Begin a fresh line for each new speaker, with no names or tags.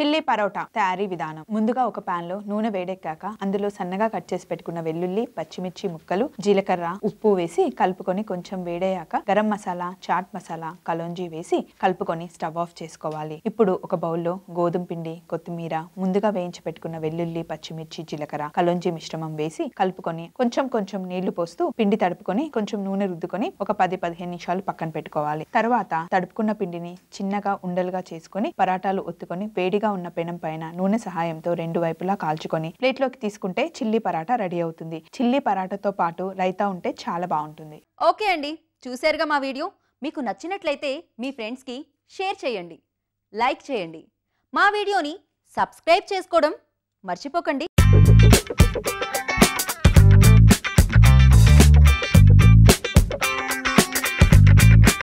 chilli parotta తయారీ విధానం ముందుగా ఒక పాన్ లో నూనె వేడెక్కాక అందులో సన్నగా కట్ చేసి పెట్టుకున్న వెల్లుల్లి పచ్చిమిర్చి ముక్కలు జీలకర్ర ఉప్పు వేసి కలుపుకొని కొంచెం వేడయ్యాక గరం మసాలా చాట్ మసాలా కలోంజీ వేసి కలుపుకొని స్టవ్ ఆఫ్ చేసుకోవాలి ఇప్పుడు ఒక బౌల్లో గోధుమ పిండి కొత్తిమీర ముందుగా వేయించి పెట్టుకున్న వెల్లుల్లి పచ్చిమిర్చి జీలకర్ర కలోంజీ మిశ్రమం వేసి కలుపుకొని కొంచెం కొంచెం నీళ్లు పోస్తూ పిండి తడుపుకొని కొంచెం నూనె రుద్దుకొని ఒక పది పదిహేను నిమిషాలు పక్కన పెట్టుకోవాలి తర్వాత తడుపుకున్న పిండిని చిన్నగా ఉండలుగా చేసుకొని పరాటాలు ఒత్తుకొని వేడిగా ఉన్న పెనం పైన నూనె సహాయంతో రెండు వైపులా కాల్చుకొని ప్లేట్లోకి తీసుకుంటే చిల్లీ పరాటా రెడీ అవుతుంది చిల్లీ పరాటాతో పాటు రైతా ఉంటే చాలా బాగుంటుంది
ఓకే అండి చూశారుగా మా వీడియో మీకు నచ్చినట్లయితే మీ ఫ్రెండ్స్కి షేర్ చేయండి లైక్ చేయండి మా వీడియోని సబ్స్క్రైబ్ చేసుకోవడం మర్చిపోకండి